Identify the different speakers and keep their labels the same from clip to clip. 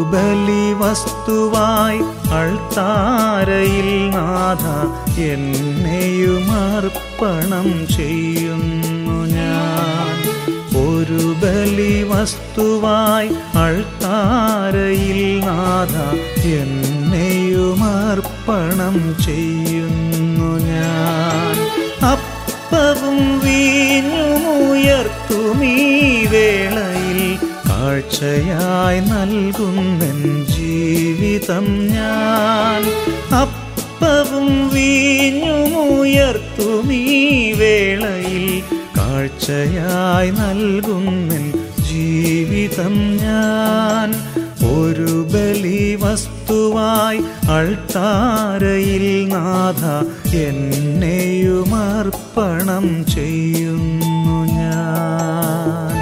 Speaker 1: ബലി വസ്തുവായി അൾത്താരയിൽ നാഥ എന്നെയും അർപ്പണം ചെയ്യുന്നു ഞാൻ ഒരു ബലി വസ്തുവായി അൾത്താരയിൽ നാഥ എന്നെയും അർപ്പണം ചെയ്യുന്നു ഞാൻ അപ്പവും വീഞ്ഞുമുയർത്തുമീ വേളയിൽ കാഴ്ചയായി നൽകുന്നെൻ ജീവിതം ഞാൻ അപ്പവും വീഞ്ഞുമുയർത്തുമീ വേളയിൽ കാഴ്ചയായി നൽകുന്നെൻ ജീവിതം ഞാൻ ഒരു ബലി വസ്തുവായി അൾത്താരയിൽ നാഥ എന്നെയും അർപ്പണം ചെയ്യുന്നു ഞാൻ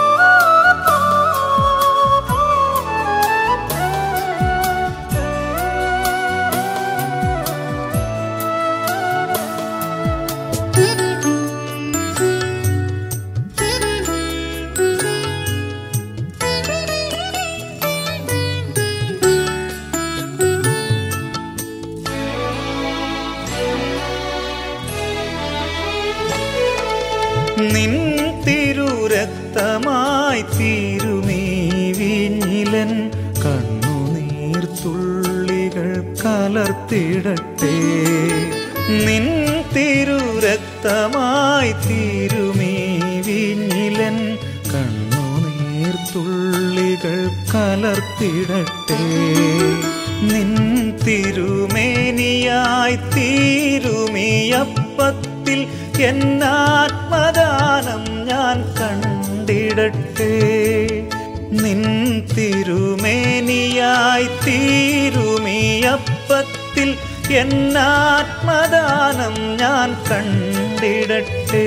Speaker 1: നിൻ തിരുരക്തമായി തീരുമീ വിഞ്ഞിലൻ കണ്ണുനീർ തുള്ളികൾ കലർത്തിടട്ടെ നിൻ തിരുരക്തമായി തീരുമീ വിഞ്ഞിലൻ കണ്ണുനീർ തുള്ളികൾ കലർത്തിടട്ടെ നിൻ തിരുമേനിയായി തീരുമിയപ്പത്തിൽ എന്നാത്മദാനം ഞാൻ കണ്ടിടട്ടെ നിൻ തിരുമേനിയായി തീരുമിയപ്പത്തിൽ എന്നാത്മദാനം ഞാൻ കണ്ടിടട്ടെ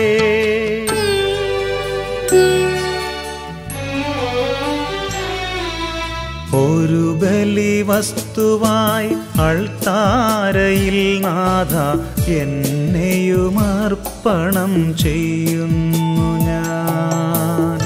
Speaker 1: ഒരു ബലി വസ്തുവായി അൾത്താരയിൽ നാഥ എന്നെയും അർപ്പണം ചെയ്യുന്നു ഞാൻ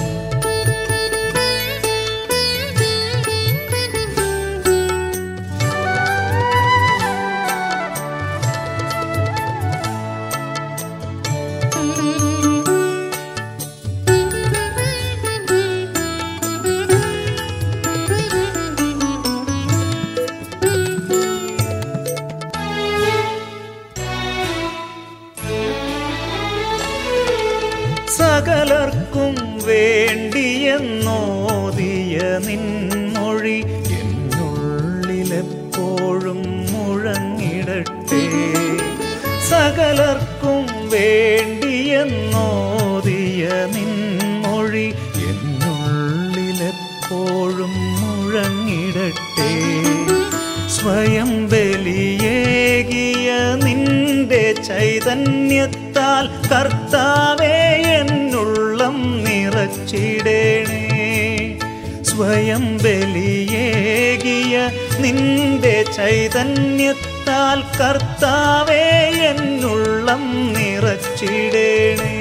Speaker 1: സകലർക്കും വേണ്ടിയെന്നോതിയ നിൻമൊഴി എന്നുള്ളിലെപ്പോഴും മുഴങ്ങിടട്ടെ സകലർക്കും വേണ്ടിയെന്നോതിയ നിൻമൊഴി എന്നുള്ളിലെപ്പോഴും മുഴങ്ങിടട്ടെ സ്വയം ബലിയേകിയ നിന്റെ ചൈതന്യത്താൽ കർത്താവേ എന്നുള്ളം നിറച്ചിടേണേ സ്വയം ബലിയേകിയ നിന്റെ ചൈതന്യത്താൽ കർത്താവേ എന്നുള്ളം നിറച്ചിടേണേ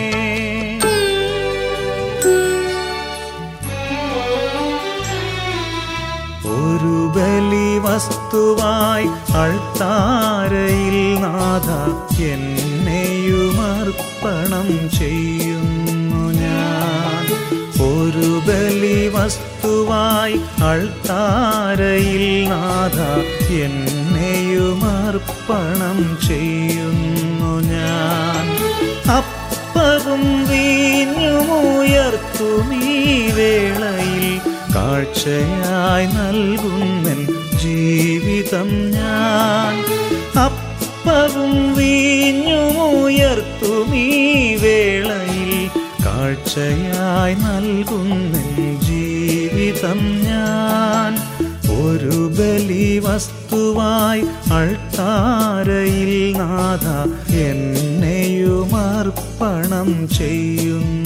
Speaker 1: ഒരു ബലി വസ്തുവായി അൾത്താരയിൽ നാഥ എന്നെയും അർപ്പണം ചെയ്യുന്നു ഞാൻ ഒരു ബലി വസ്തുവായി അൾത്താരയിൽ നാഥ എന്നെയും അർപ്പണം ചെയ്യുന്നു ഞാൻ അപ്പവും വീഞ്ഞുമുയർത്തുമീ വേളയിൽ കാഴ്ചയായി നൽകുന്നെൻ ജീവിതം ഞാൻ അപ്പവും വീഞ്ഞുമുയർത്തുമീ വേളയിൽ കാഴ്ചയായി നൽകുന്നെൻ ജീവിതം ഞാൻ ഒരു ബലി വസ്തുവായി അൾത്താരയിൽ നാഥ എന്നെയും അർപ്പണം ചെയ്യുന്നു